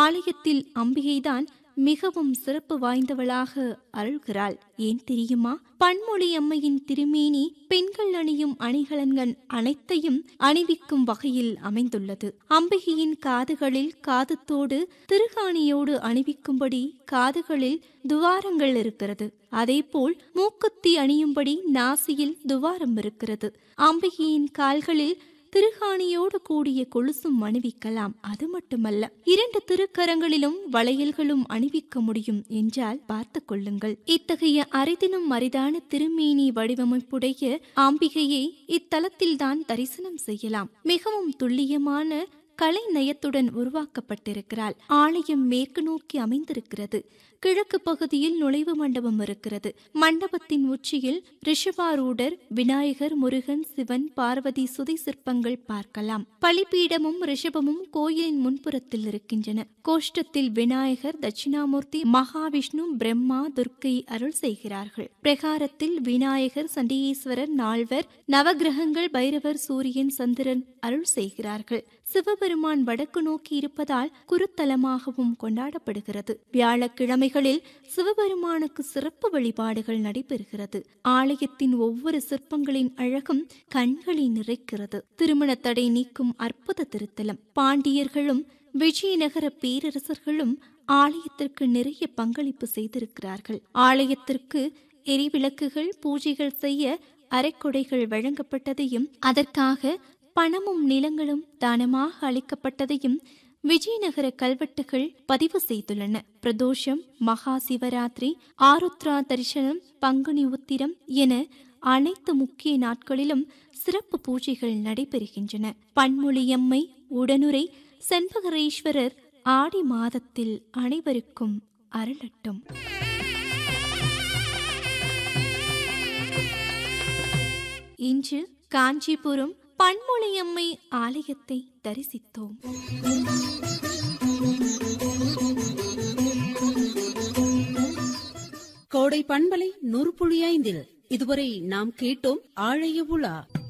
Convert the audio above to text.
ஆலயத்தில் அம்பிகைதான் மிகவும் சிறப்பு வாய்ந்தவளாக அருள்கிறாள் ஏன் தெரியுமா பன்மொழி அம்மையின் திருமேனி பெண்கள் அணியும் அணிகலன்கள் அனைத்தையும் அணிவிக்கும் வகையில் அமைந்துள்ளது அம்பிகையின் காதுகளில் காதுத்தோடு திருகாணியோடு அணிவிக்கும்படி காதுகளில் துவாரங்கள் இருக்கிறது அதேபோல் மூக்குத்தி அணியும்படி நாசியில் துவாரம் இருக்கிறது அம்பிகையின் கால்களில் திருகாணியோடு கூடிய கொலுசும் அணிவிக்கலாம் அது மட்டுமல்ல இரண்டு திருக்கரங்களிலும் வளையல்களும் அணிவிக்க முடியும் என்றால் பார்த்து கொள்ளுங்கள் இத்தகைய அரிதினும் அரிதான திருமேனி வடிவமைப்புடைய ஆம்பிகையை இத்தலத்தில்தான் தரிசனம் செய்யலாம் மிகவும் துல்லியமான கலை நயத்துடன் உருவாக்கப்பட்டிருக்கிறாள் ஆலயம் மேற்கு நோக்கி அமைந்திருக்கிறது கிழக்கு பகுதியில் நுழைவு மண்டபம் இருக்கிறது மண்டபத்தின் உச்சியில் ரிஷபாரூடர் விநாயகர் முருகன் சிவன் பார்வதி சுதை சிற்பங்கள் பார்க்கலாம் பலிபீடமும் ரிஷபமும் கோயிலின் முன்புறத்தில் இருக்கின்றன கோஷ்டத்தில் விநாயகர் தட்சிணாமூர்த்தி மகாவிஷ்ணு பிரம்மா துர்க்கை அருள் செய்கிறார்கள் பிரகாரத்தில் விநாயகர் சண்டிகேஸ்வரர் நால்வர் நவகிரகங்கள் பைரவர் சூரியன் சந்திரன் அருள் செய்கிறார்கள் சிவபெருமான் வடக்கு நோக்கி இருப்பதால் குருத்தலமாகவும் கொண்டாடப்படுகிறது வியாழக்கிழமைகளில் சிவபெருமானுக்கு சிறப்பு வழிபாடுகள் நடைபெறுகிறது ஆலயத்தின் ஒவ்வொரு சிற்பங்களின் அழகும் கண்களை நிறைக்கிறது திருமண தடை நீக்கும் அற்புத திருத்தலம் பாண்டியர்களும் விஜயநகர பேரரசர்களும் ஆலயத்திற்கு நிறைய பங்களிப்பு செய்திருக்கிறார்கள் ஆலயத்திற்கு எரிவிளக்குகள் பூஜைகள் செய்ய அரைக்குடைகள் வழங்கப்பட்டதையும் அதற்காக பணமும் நிலங்களும் தானமாக அளிக்கப்பட்டதையும் விஜயநகர கல்வெட்டுகள் பதிவு செய்துள்ளன பிரதோஷம் மகா சிவராத்திரி ஆருத்ரா தரிசனம் பங்குனி உத்திரம் என அனைத்து முக்கிய நாட்களிலும் சிறப்பு பூஜைகள் நடைபெறுகின்றன பன்மொழியம்மை உடனுரை செண்பகரேஸ்வரர் ஆடி மாதத்தில் அனைவருக்கும் அருளட்டும் இன்று காஞ்சிபுரம் பன்மொழியம்மை ஆலயத்தை தரிசித்தோம் கோடை பண்பலை நூறு புள்ளி ஐந்தில் இதுவரை நாம் கேட்டோம் ஆழைய உலா